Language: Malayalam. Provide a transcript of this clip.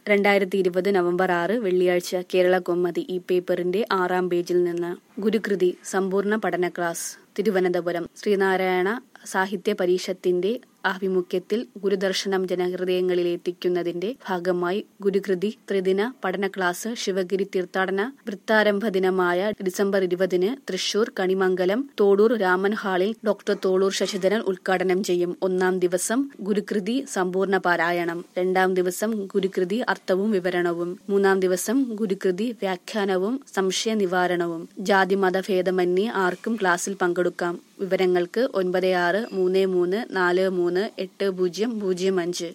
രണ്ടായിരത്തി ഇരുപത് നവംബർ ആറ് വെള്ളിയാഴ്ച കേരള കൗമുദി ഈ പേപ്പറിന്റെ ആറാം പേജിൽ നിന്ന് ഗുരുകൃതി സമ്പൂർണ്ണ പഠന ക്ലാസ് തിരുവനന്തപുരം ശ്രീനാരായണ സാഹിത്യ പരിഷത്തിന്റെ ആഭിമുഖ്യത്തിൽ ഗുരുദർശനം ജനഹൃദയങ്ങളിലെത്തിക്കുന്നതിന്റെ ഭാഗമായി ഗുരുകൃതി ത്രിദിന പഠന ക്ലാസ് ശിവഗിരി തീർത്ഥാടന വൃത്താരംഭ ദിനമായ ഡിസംബർ ഇരുപതിന് തൃശൂർ കണിമംഗലം തോടൂർ രാമൻ ഹാളിൽ ഡോക്ടർ തോളൂർ ശശിധരൻ ഉദ്ഘാടനം ചെയ്യും ഒന്നാം ദിവസം ഗുരുകൃതി സമ്പൂർണ്ണ പാരായണം രണ്ടാം ദിവസം ഗുരുകൃതി അർത്ഥവും വിവരണവും മൂന്നാം ദിവസം ഗുരുകൃതി വ്യാഖ്യാനവും സംശയ നിവാരണവും ജാതി മതഭേദമന്യേ ആർക്കും ക്ലാസ്സിൽ പങ്കെടുക്കാം വിവരങ്ങൾക്ക് ഒൻപത് ആറ് മൂന്ന് മൂന്ന് നാല് മൂന്ന് എട്ട് പൂജ്യം പൂജ്യം അഞ്ച്